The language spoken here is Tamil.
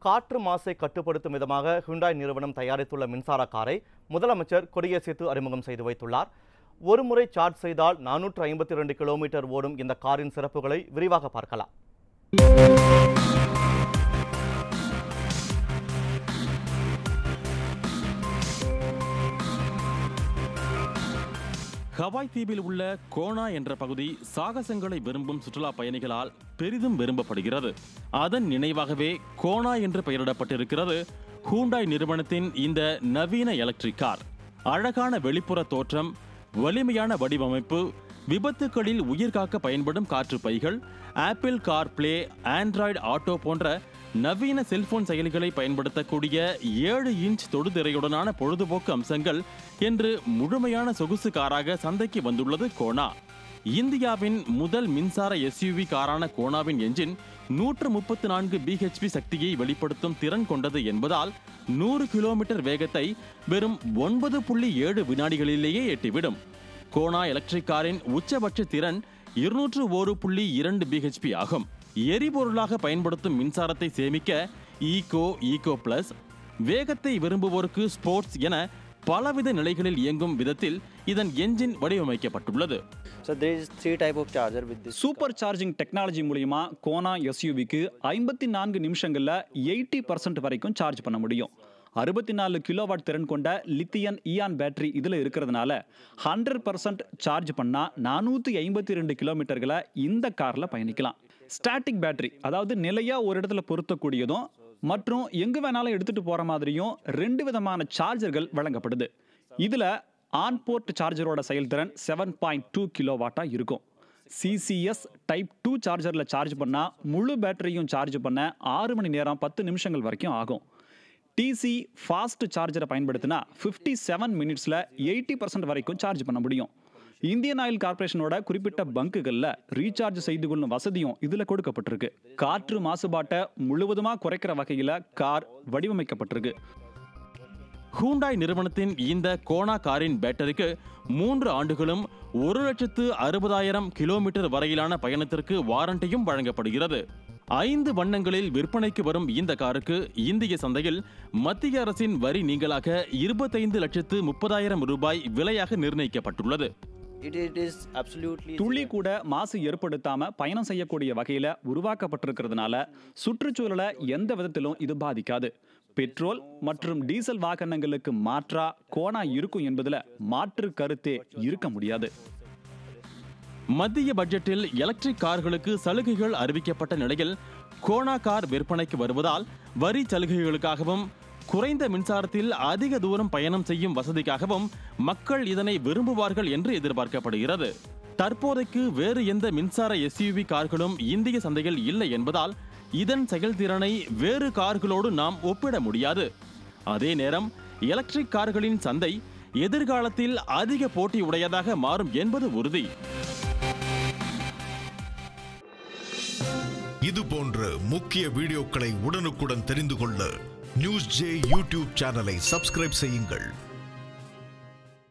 காற்று மாசை கட்டுப்படுத்தும் விதமாக ஹுண்டாய் நிறுவனம் தயாரித்துள்ள மின்சார காரை முதலமைச்சர் கொடியசைத்து அறிமுகம் செய்து வைத்துள்ளார் ஒருமுறை சார்ஜ் செய்தால் நானூற்று ஐம்பத்தி ரெண்டு கிலோமீட்டர் ஓடும் இந்த காரின் சிறப்புகளை விரிவாக பார்க்கலாம் ஹவாய் தீவில் உள்ள கோனா என்ற பகுதி சாகசங்களை விரும்பும் சுற்றுலா பயணிகளால் பெரிதும் விரும்பப்படுகிறது அதன் நினைவாகவே கோனா என்று பெயரிடப்பட்டிருக்கிறது ஹூண்டாய் நிறுவனத்தின் இந்த நவீன எலக்ட்ரிக் கார் அழகான வெளிப்புற தோற்றம் வலிமையான வடிவமைப்பு விபத்துகளில் உயிர் காக்க பயன்படும் காற்று பைகள் Apple CarPlay Android Auto போன்ற நவீன செல்போன் செயலிகளை பயன்படுத்தக்கூடிய ஏழு இன்ச் தொடுதிரையுடனான பொழுதுபோக்கு அம்சங்கள் என்று முழுமையான சொகுசு காராக சந்தைக்கு வந்துள்ளது கோனா இந்தியாவின் முதல் மின்சார எஸ்யூவி காரான கோனாவின் என்ஜின் நூற்று முப்பத்து நான்கு பிஹெச்பி சக்தியை வெளிப்படுத்தும் திறன் கொண்டது என்பதால் நூறு கிலோமீட்டர் வேகத்தை வெறும் ஒன்பது புள்ளி ஏழு வினாடிகளிலேயே எட்டிவிடும் கோனா எலக்ட்ரிக் காரின் உச்சபட்ச திறன் இருநூற்று ஒரு புள்ளி இரண்டு பிஹெச்பி ஆகும் எரிபொருளாக பயன்படுத்தும் மின்சாரத்தை சேமிக்க ஈகோ ஈகோ பிளஸ் வேகத்தை விரும்புவோருக்கு ஸ்போர்ட்ஸ் என பலவித நிலைகளில் இயங்கும் விதத்தில் இதன் என்ஜின் வடிவமைக்கப்பட்டுள்ளது So there is three type of charger with this. Super charging technology மூலியமா கோனா எஸ்யூவிக்கு ஐம்பத்தி நான்கு நிமிஷங்கள்ல எயிட்டி பர்சன்ட் வரைக்கும் சார்ஜ் பண்ண முடியும் அறுபத்தி நாலு கிலோவாட் திறன் கொண்ட லித்தியன் இயான் பேட்டரி இதில் இருக்கிறதுனால ஹண்ட்ரட் பர்சன்ட் சார்ஜ் பண்ணால் நானூற்றி ஐம்பத்தி ரெண்டு கிலோமீட்டர்களை இந்த காரில் பயணிக்கலாம் ஸ்டாட்டிக் பேட்டரி அதாவது நிலையாக ஒரு இடத்துல பொருத்தக்கூடியதும் மற்றும் எங்கே வேணாலும் எடுத்துகிட்டு போகிற மாதிரியும் ரெண்டு விதமான சார்ஜர்கள் வழங்கப்படுது இதில் ஆன் போர்ட் சார்ஜரோட செயல்திறன் செவன் பாயிண்ட் டூ கிலோ வாட்டாக இருக்கும் சிசிஎஸ் டைப் டூ சார்ஜரில் சார்ஜ் பண்ணால் முழு பேட்டரியும் சார்ஜ் பண்ண ஆறு மணி நேரம் பத்து நிமிஷங்கள் வரைக்கும் ஆகும் டிசி ஃபாஸ்ட் சார்ஜரை பயன்படுத்தினா ஃபிஃப்டி செவன் மினிட்ஸில் எயிட்டி பர்சன்ட் வரைக்கும் சார்ஜ் பண்ண முடியும் இந்தியன் ஆயில் கார்ப்பரேஷனோட குறிப்பிட்ட பங்குகளில் ரீசார்ஜ் செய்து கொள்ளும் வசதியும் இதில் கொடுக்கப்பட்டிருக்கு காற்று மாசுபாட்டை முழுவதுமாக குறைக்கிற வகையில் கார் வடிவமைக்கப்பட்டிருக்கு ஹூண்டாய் நிறுவனத்தின் இந்த கோனா காரின் பேட்டரிக்கு மூன்று ஆண்டுகளும் ஒரு லட்சத்து அறுபதாயிரம் கிலோமீட்டர் வரையிலான பயணத்திற்கு வாரண்டியும் வழங்கப்படுகிறது ஐந்து வண்ணங்களில் விற்பனைக்கு வரும் இந்த காருக்கு இந்திய சந்தையில் மத்திய அரசின் வரி நீங்களாக இருபத்தைந்து லட்சத்து முப்பதாயிரம் ரூபாய் விலையாக நிர்ணயிக்கப்பட்டுள்ளது It, it is absolutely. துளி கூட மாசு ஏற்படுத்தாம பயணம் செய்யக்கூடிய வகையில உருவாக்கப்பட்டிருக்கிறதுனால சுற்றுச்சூழலை எந்த விதத்திலும் இது பாதிக்காது பெட்ரோல் மற்றும் டீசல் வாகனங்களுக்கு மாற்றா கோனா இருக்கும் என்பதுல மாற்று கருத்தே இருக்க முடியாது மத்திய பட்ஜெட்டில் எலக்ட்ரிக் கார்களுக்கு சலுகைகள் அறிவிக்கப்பட்ட நிலையில் கோனா கார் விற்பனைக்கு வருவதால் வரி சலுகைகளுக்காகவும் குறைந்த மின்சாரத்தில் அதிக தூரம் பயணம் செய்யும் வசதிக்காகவும் மக்கள் இதனை விரும்புவார்கள் என்று எதிர்பார்க்கப்படுகிறது தற்போதைக்கு வேறு எந்த மின்சார எஸ்யூவி கார்களும் இந்திய சந்தையில் இல்லை என்பதால் இதன் செயல்திறனை வேறு கார்களோடு நாம் ஒப்பிட முடியாது அதே நேரம் எலக்ட்ரிக் கார்களின் சந்தை எதிர்காலத்தில் அதிக போட்டி உடையதாக மாறும் என்பது உறுதி இது போன்ற முக்கிய வீடியோக்களை உடனுக்குடன் தெரிந்து கொள்ள நியூஸ் ஜே யூடியூப் சேனலை சப்ஸ்கிரைப் செய்யுங்கள்